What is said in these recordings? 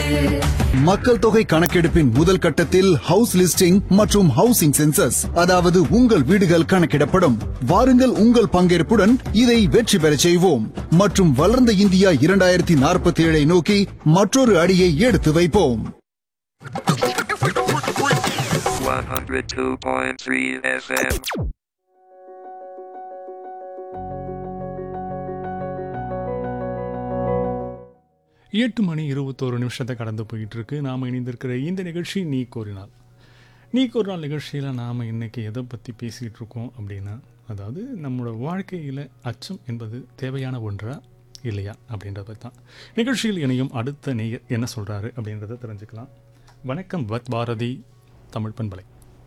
மக்கள் தொகை கணக்கெடுப்பின் முதல் கட்டத்தில் ஹவுஸ் லிஸ்டிங் மற்றும் ஹவுசிங் சென்சஸ் அதாவது உங்கள் வீடுகள் கணக்கிடப்படும் வாருங்கள் உங்கள் பங்கேற்புடன் இதை வெற்றி பெறச் செய்வோம் மற்றும் வளர்ந்த இந்தியா இரண்டாயிரத்தி நாற்பத்தி ஏழை நோக்கி மற்றொரு அடியை எடுத்து வைப்போம் 102.3 FM. எட்டு மணி இருபத்தோரு நிமிஷத்தை கடந்து போயிட்டு இருக்கு நாம் இணைந்திருக்கிற இந்த நிகழ்ச்சி நீ கோரினால் நீ கோரினால் நிகழ்ச்சியில் நாம் இன்னைக்கு எதை பற்றி பேசிகிட்டு இருக்கோம் அப்படின்னா அதாவது நம்மளோட வாழ்க்கையில் அச்சம் என்பது தேவையான ஒன்றா இல்லையா அப்படின்றத பற்றி தான் நிகழ்ச்சியில் இணையும் அடுத்த நேயர் என்ன சொல்கிறாரு அப்படின்றத தெரிஞ்சுக்கலாம் வணக்கம் வத் பாரதி தமிழ் பண்பலை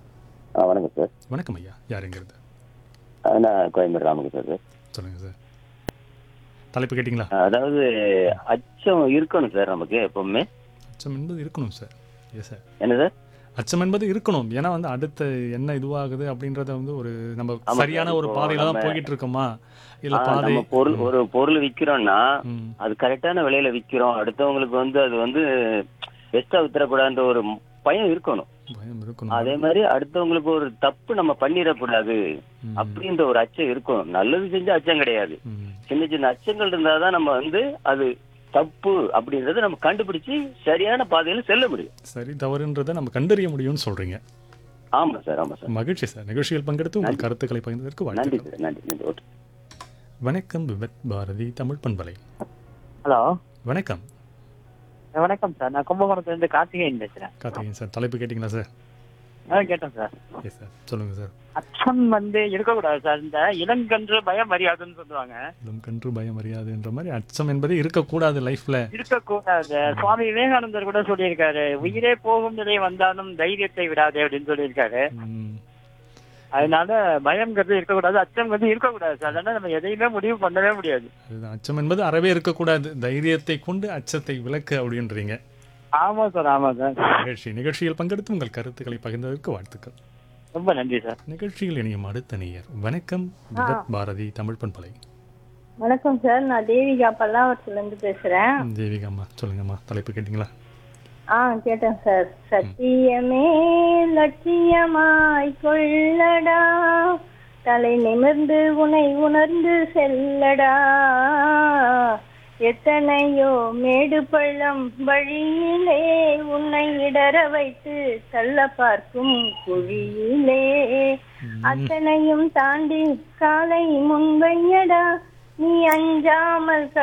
ஆ வணக்கம் சார் வணக்கம் ஐயா யாருங்கிறது ஆ, நான் கோயம்பேடு ராமகிருஷ்ணன் சார் சொல்லுங்கள் சார் தலைப்பு கேட்டிங்களா ஆ, அதாவது அச்சம் இருக்கணும் சார் நமக்கு எப்பவுமே அச்சம் என்பது இருக்கணும் சார் எஸ் சார் என்ன சார் அச்சம் என்பது இருக்கணும் ஏன்னா வந்து அடுத்த என்ன இதுவாகுது அப்படின்றத வந்து ஒரு நம்ம ஆமா சரியான சார், ஒரு இப்போ பாதையில தான் நம்ம- போய்கிட்டு இருக்கோமா இல்ல ஆ, பாதை நம்ம பொருள் ஒரு பொருள் விக்கிறோம்னா ம், அது கரெக்டான விலையில விக்கிறோம் அடுத்தவங்களுக்கு வந்து அது வந்து பெஸ்டா வித்துறக்கூடாதுன்ற ஒரு பயம் இருக்கணும் பயம் இருக்கணும் அதே மாதிரி அடுத்தவங்களுக்கு ஒரு தப்பு நம்ம பண்ணிடக்கூடாது ம், அப்படின்ற ஒரு அச்சம் இருக்கணும் நல்லது செஞ்சா அச்சம் கிடையாது ம், சின்ன சின்ன அச்சங்கள் இருந்தாதான் நம்ம வந்து அது தப்பு அப்படின்றத நம்ம கண்டுபிடிச்சு சரியான பாதையில செல்ல முடியும் சரி தவறுன்றதை நம்ம கண்டறிய முடியும்னு சொல்றீங்க ஆமா சார் ஆமா சார் மகிழ்ச்சி சார் நிகழ்ச்சியில் பங்கெடுத்து உங்கள் நன்றி. கருத்துக்களை பகிர்ந்ததற்கு நன்றி வாழ்த்துக்கள் சார் நன்றி நன்றி ஓகே வணக்கம் விபத் பாரதி தமிழ் பண்பலை ஹலோ வணக்கம் வணக்கம் சார் நான் கும்பகோணத்துல இருந்து கார்த்திகேயன் பேசுறேன் கார்த்திகேயன் சார் தலைப்பு கேட்டிங்களா சார் ஆ கேட்டேன் சார் எஸ் சார் சொல்லுங்க சார் அச்சம் வந்து இருக்கக்கூடாது சார் இந்த இளங்கன்று பயம் அறியாதுன்னு சொல்லுவாங்க இளம் கன்று பயம் அறியாதுன்ற மாதிரி அச்சம் என்பது இருக்கக்கூடாது லைஃப்ல இருக்கக்கூடாது சுவாமி விவேகானந்தர் கூட சொல்லியிருக்காரு உயிரே போகும் நிலை வந்தாலும் தைரியத்தை விடாதே அப்படின்னு சொல்லியிருக்காரு ம், அதனால பயம்ங்கிறது இருக்கக்கூடாது அச்சம்ங்கிறது இருக்கக்கூடாது சார் அதனால நம்ம எதையுமே முடிவு பண்ணவே முடியாது அதுதான் அச்சம் என்பது அறவே இருக்கக்கூடாது தைரியத்தை கொண்டு அச்சத்தை விலக்கு அப்படின்றீங்க ஆமா சார் ஆமா சார் நிகழ்ச்சி நிகழ்ச்சியில் பங்கெடுத்து உங்கள் கருத்துக்களை பகிர்ந்ததற்கு வாழ்த்துக்கள் ரொம்ப நன்றி சார் நிகழ்ச்சியில் இணையும் அடுத்த நேயர் வணக்கம் விபத் பாரதி தமிழ் பண்பலை வணக்கம் சார் நான் தேவிகா பல்லாவரத்துல இருந்து பேசுறேன் தேவிகாம்மா சொல்லுங்கம்மா தலைப்பு கேட்டிங்களா ஆ கேட்டேன் சார் சத்தியமே லட்சியமாய் கொள்ளடா தலை நிமிர்ந்து உனை உணர்ந்து செல்லடா எத்தனையோ மேடு பள்ளம் வழியிலே உன்னை இடற வைத்து தள்ள பார்க்கும் குழியிலே அத்தனையும் தாண்டி காலை முன்வையடா நீ அஞ்சாமல்